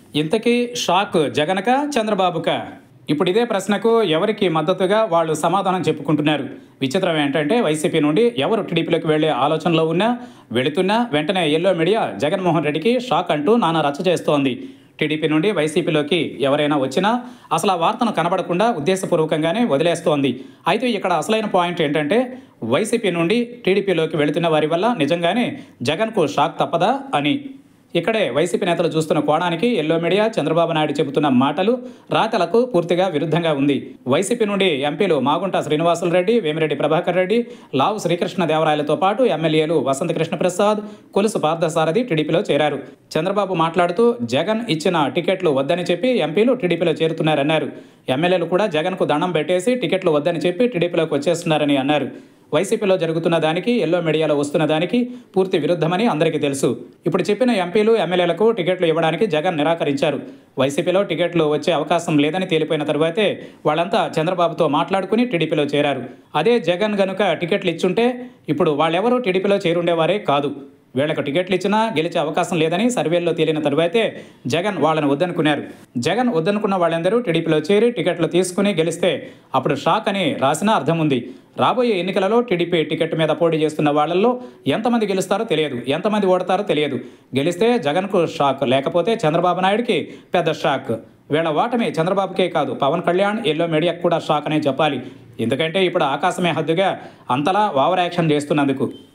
ఇంతకీ షాక్ జగనక చంద్రబాబుక ఇప్పుడు ఇదే ప్రశ్నకు ఎవరికి మద్దతుగా వాళ్ళు సమాధానం చెప్పుకుంటున్నారు విచిత్రం ఏంటంటే వైసీపీ నుండి ఎవరు టీడీపీలోకి వెళ్లే ఆలోచనలో ఉన్నా వెళుతున్నా వెంటనే ఎల్లో మీడియా జగన్మోహన్ రెడ్డికి షాక్ అంటూ నానా రచ్చ చేస్తోంది టీడీపీ నుండి వైసీపీలోకి ఎవరైనా వచ్చినా అసలు ఆ వార్తను కనబడకుండా ఉద్దేశపూర్వకంగానే వదిలేస్తోంది అయితే ఇక్కడ అసలైన పాయింట్ ఏంటంటే వైసీపీ నుండి టీడీపీలోకి వెళుతున్న వారి వల్ల నిజంగానే జగన్కు షాక్ తప్పదా అని ఇక్కడే వైసీపీ నేతలు చూస్తున్న కోణానికి ఎల్లో మీడియా చంద్రబాబు నాయుడు చెబుతున్న మాటలు రాతలకు పూర్తిగా విరుద్ధంగా ఉంది వైసీపీ నుండి ఎంపీలు మాగుంట శ్రీనివాసులు రెడ్డి వేమిరెడ్డి ప్రభాకర్ రెడ్డి లావు శ్రీకృష్ణదేవరాయలతో పాటు ఎమ్మెల్యేలు వసంత కృష్ణ ప్రసాద్ కొలుసు పార్థసారథి టీడీపీలో చేరారు చంద్రబాబు మాట్లాడుతూ జగన్ ఇచ్చిన టికెట్లు వద్దని చెప్పి ఎంపీలు టీడీపీలో చేరుతున్నారన్నారు ఎమ్మెల్యేలు కూడా జగన్కు దండం పెట్టేసి టికెట్లు వద్దని చెప్పి టీడీపీలోకి వచ్చేస్తున్నారని అన్నారు వైసీపీలో జరుగుతున్న దానికి ఎల్లో మీడియాలో వస్తున్న దానికి పూర్తి విరుద్ధమని అందరికీ తెలుసు ఇప్పుడు చెప్పిన ఎంపీలు ఎమ్మెల్యేలకు టికెట్లు ఇవ్వడానికి జగన్ నిరాకరించారు వైసీపీలో టికెట్లు వచ్చే అవకాశం లేదని తేలిపోయిన తరువాతే వాళ్ళంతా చంద్రబాబుతో మాట్లాడుకుని టీడీపీలో చేరారు అదే జగన్ గనుక టికెట్లు ఇచ్చుంటే ఇప్పుడు వాళ్ళెవరూ టీడీపీలో చేరుండేవారే కాదు వీళ్లకు టికెట్లు ఇచ్చినా గెలిచే అవకాశం లేదని సర్వేల్లో తేలిన తరువాతే జగన్ వాళ్ళని వద్దనుకున్నారు జగన్ వద్దనుకున్న వాళ్ళందరూ టీడీపీలో చేరి టికెట్లు తీసుకుని గెలిస్తే అప్పుడు షాక్ అని రాసినా అర్థం ఉంది రాబోయే ఎన్నికలలో టీడీపీ టికెట్ మీద పోటీ చేస్తున్న వాళ్ళల్లో ఎంతమంది గెలుస్తారో తెలియదు ఎంతమంది ఓడతారో తెలియదు గెలిస్తే జగన్కు షాక్ లేకపోతే చంద్రబాబు నాయుడికి పెద్ద షాక్ వీళ్ళ ఓటమి చంద్రబాబుకే కాదు పవన్ కళ్యాణ్ ఎల్లో మీడియాకు కూడా షాక్ అనే చెప్పాలి ఎందుకంటే ఇప్పుడు ఆకాశమే హద్దుగా అంతలా ఓవర్ యాక్షన్ చేస్తున్నందుకు